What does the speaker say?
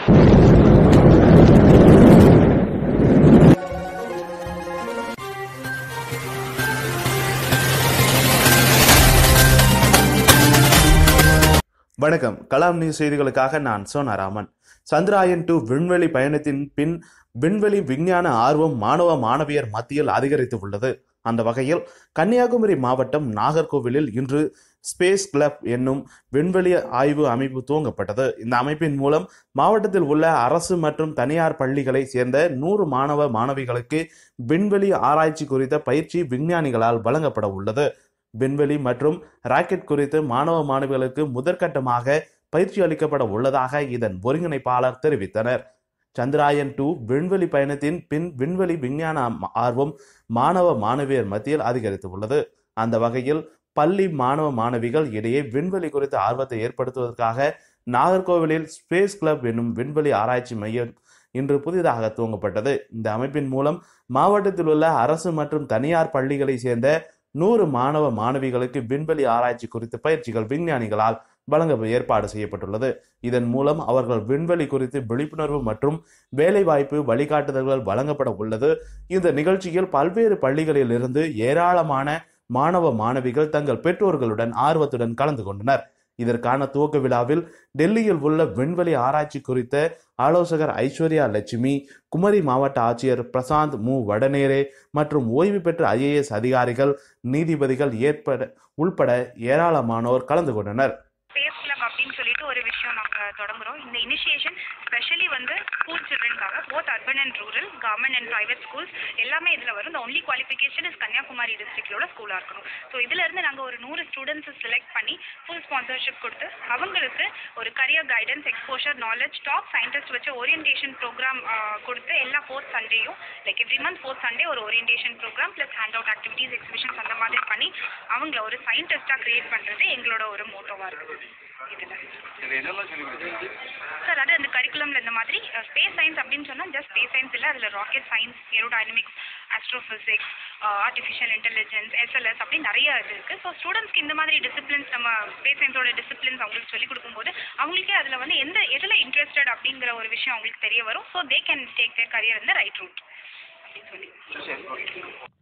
வணக்கம் கலாம் நியூஸ் செய்திகளுக்காக நான் சோனாராமன் சந்திராயன் டூ விண்வெளி பயணத்தின் பின் விண்வெளி விஞ்ஞான ஆர்வம் மாணவ மாணவியர் மத்தியில் அதிகரித்து உள்ளது அந்த வகையில் கன்னியாகுமரி மாவட்டம் நாகர்கோவிலில் இன்று ஸ்பேஸ் கிளப் என்னும் விண்வெளி ஆய்வு அமைப்பு துவங்கப்பட்டது இந்த அமைப்பின் மூலம் மாவட்டத்தில் உள்ள அரசு மற்றும் தனியார் பள்ளிகளை சேர்ந்த நூறு மாணவ மாணவிகளுக்கு விண்வெளி ஆராய்ச்சி குறித்த பயிற்சி விஞ்ஞானிகளால் வழங்கப்பட உள்ளது விண்வெளி மற்றும் ராக்கெட் குறித்து மாணவ மாணவிகளுக்கு முதற்கட்டமாக பயிற்சி அளிக்கப்பட உள்ளதாக இதன் ஒருங்கிணைப்பாளர் தெரிவித்தனர் சந்திராயன் டூ விண்வெளி பயணத்தின் பின் விண்வெளி விஞ்ஞான ஆர்வம் மாணவ மாணவியர் மத்தியில் அதிகரித்து உள்ளது அந்த வகையில் பள்ளி மாணவ மாணவிகள் இடையே விண்வெளி குறித்த ஆர்வத்தை ஏற்படுத்துவதற்காக நாகர்கோவிலில் ஸ்பேஸ் கிளப் என்னும் விண்வெளி ஆராய்ச்சி மையம் இன்று புதிதாக துவங்கப்பட்டது இந்த அமைப்பின் மூலம் மாவட்டத்தில் உள்ள அரசு மற்றும் தனியார் பள்ளிகளை சேர்ந்த நூறு மாணவ மாணவிகளுக்கு விண்வெளி ஆராய்ச்சி குறித்த பயிற்சிகள் விஞ்ஞானிகளால் வழங்க ஏற்பாடு செய்யப்பட்டுள்ளது இதன் மூலம் அவர்கள் விண்வெளி குறித்து விழிப்புணர்வு மற்றும் வேலைவாய்ப்பு வழிகாட்டுதல்கள் வழங்கப்பட உள்ளது இந்த நிகழ்ச்சியில் பல்வேறு பள்ளிகளில் இருந்து ஏராளமான மாணவ மாணவிகள் தங்கள் பெற்றோர்களுடன் ஆர்வத்துடன் கலந்து கொண்டனர் இதற்கான துவக்க விழாவில் டெல்லியில் உள்ள விண்வெளி ஆராய்ச்சி குறித்த ஆலோசகர் ஐஸ்வர்யா லட்சுமி குமரி மாவட்ட ஆட்சியர் பிரசாந்த் மு வடநேரே மற்றும் ஓய்வு பெற்ற ஐஏஎஸ் அதிகாரிகள் நீதிபதிகள் ஏற்பட உள்பட ஏராளமானோர் கலந்து கொண்டனர் ஸ்பேஸ் கிளப் அப்படின்னு சொல்லிட்டு ஒரு விஷயம் நாங்கள் தொடங்குறோம் இந்த இனிஷியேஷன் ஸ்பெஷலி வந்து ஸ்கூல் சில்ட்ரனுக்காக both urban and rural government and private schools எல்லாமே இதில் வரும் இந்த ஒன்லி குவாலிஃபிகேஷன் இஸ் கன்னியாகுமரி டிஸ்ட்ரிக்டோட ஸ்கூலாக இருக்கணும் ஸோ இதிலிருந்து நாங்கள் ஒரு நூறு ஸ்டூடெண்ட்ஸை செலக்ட் பண்ணி ஃபுல் ஸ்பான்சர்ஷிப் கொடுத்து அவங்களுக்கு ஒரு career guidance exposure knowledge top scientist வச்சு ஓரியன்டேஷன் ப்ரோக்ராம் கொடுத்து எல்லா ஃபோர்த் சண்டேயும் like every month fourth Sunday ஒரு orientation program plus hand out activities exhibitions அந்த மாதிரி பண்ணி அவங்கள ஒரு சயின்டிஸ்டாக கிரியேட் பண்ணுறது எங்களோட ஒரு மோட்டோவாக இருக்குது இதில் இதில் என்னெல்லாம் சொல்லி கொடுத்தீங்க சார் அது அந்த கரிக்குலம்ல இந்த மாதிரி ஸ்பேஸ் சயின்ஸ் அப்படின்னு சொன்னால் ஜஸ்ட் ஸ்பேஸ் சயின்ஸ் இல்லை அதில் rocket science aerodynamics astrophysics artificial intelligence S L S அப்படி நிறைய இது இருக்குது ஸோ ஸ்டூடெண்ட்ஸ்க்கு இந்த மாதிரி டிசிப்ளின்ஸ் நம்ம ஸ்பேஸ் சயின்ஸோட டிசிப்ளின்ஸ் அவங்களுக்கு சொல்லிக் கொடுக்கும்போது அவங்களுக்கே அதில் வந்து எந்த எதில் இன்ட்ரெஸ்டட் அப்படிங்கிற ஒரு விஷயம் அவங்களுக்கு தெரிய வரும் so they can take their career இந்த ரைட் ரூட் அப்படின்னு சொல்லி சரி ஓகே